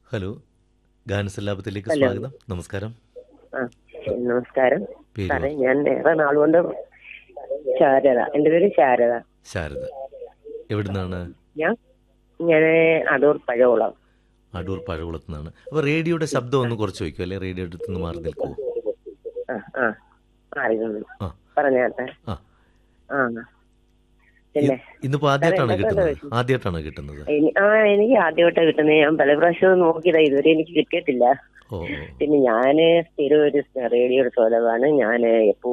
Hello ഗാനസല്ലാപത്തിലേക്ക് hello. സ്വാഗതം നമസ്കാരം ആ നമസ്കാരം പേര് സാറേ ഞാൻ ഏറെ നാളുകൊണ്ട് ശാരദ എൻ്റെ പേര് ശാരദ ശാരദ എവിടുന്നാണ് ഞാൻ ഞാൻ അടൂർ പഴകുളം അടൂർ പഴകുളത്ത് നിന്നാണ് അപ്പോൾ റേഡിയോയുടെ ശബ്ദം ഒന്ന് കുറച്ച് വയ്ക്കുമോ അല്ലെ റേഡിയോ അടുത്ത് നിന്ന് മാറി നിൽക്കുമോ ആ ആ അറിയുന്നു ആ. പറഞ്ഞാട്ടെ ആ. ആ പിന്നെ ഇന്നിപ്പോൾ ആദ്യമായിട്ടാണ് എന്തൊക്കെ കിട്ടുന്നത് വിശേഷം? ആദ്യമായിട്ടാണ് കിട്ടുന്നത് ഇനി- ആ എനിക്ക് ആദ്യമായിട്ടാണ് കിട്ടുന്നത് ഞാൻ പല പ്രാവശ്യവും നോക്കിയതാ ഇതുവരെ എനിക്ക് കിട്ടിയിട്ടില്ല ഓ ഓ പിന്നെ ഞാന് സ്ഥിരം ഒരു റേഡിയോയുടെ സ്വലമാണ് ഞാൻ